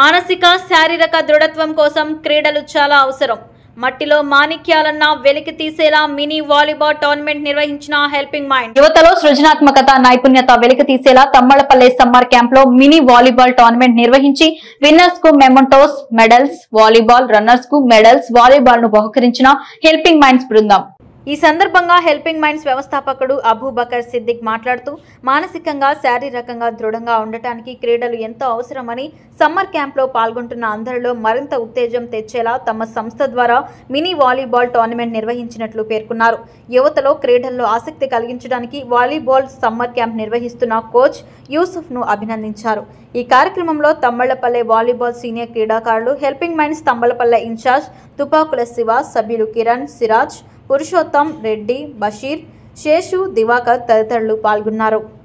మానసిక శారీరక దృఢత్వం కోసం క్రీడలు చాలా అవసరం మట్టిలో మాణిక్యాలన్న వెలికి తీసేలా మినీ వాలీబాల్ టోర్నమెంట్ నిర్వహించిన హెల్పింగ్ మైండ్ యువతలో సృజనాత్మకత నైపుణ్యత వెలికి తీసేలా తమ్మలపల్లె సమ్మర్ క్యాంప్ లో మినీ వాలీబాల్ టోర్నమెంట్ నిర్వహించి విన్నర్స్ కు మెమంటోస్ మెడల్స్ వాలీబాల్ రన్నర్స్ కు మెడల్స్ వాలీబాల్ ను బహుకరించిన హెల్పింగ్ మైండ్స్ బృందం ఈ సందర్భంగా హెల్పింగ్ మైండ్స్ వ్యవస్థాపకుడు అబూబకర్ సిద్దిక్ మాట్లాడుతూ మానసికంగా శారీరకంగా దృఢంగా ఉండటానికి క్రీడలు ఎంతో అవసరమని సమ్మర్ క్యాంప్లో పాల్గొంటున్న అందరిలో మరింత ఉత్తేజం తెచ్చేలా తమ సంస్థ ద్వారా మినీ వాలీబాల్ టోర్నమెంట్ నిర్వహించినట్లు పేర్కొన్నారు యువతలో క్రీడల్లో ఆసక్తి కలిగించడానికి వాలీబాల్ సమ్మర్ క్యాంప్ నిర్వహిస్తున్న కోచ్ యూసుఫ్ను అభినందించారు ఈ కార్యక్రమంలో తమ్మళ్లపల్లె వాలీబాల్ సీనియర్ క్రీడాకారులు helping minds Tammalapalle incharge Tupakula Siva సభ్యులు కిరణ్ సిరాజ్ పురుషోత్తం రెడ్డి బషీర్ శేషు దివాకర్ తదితరులు పాల్గొన్నారు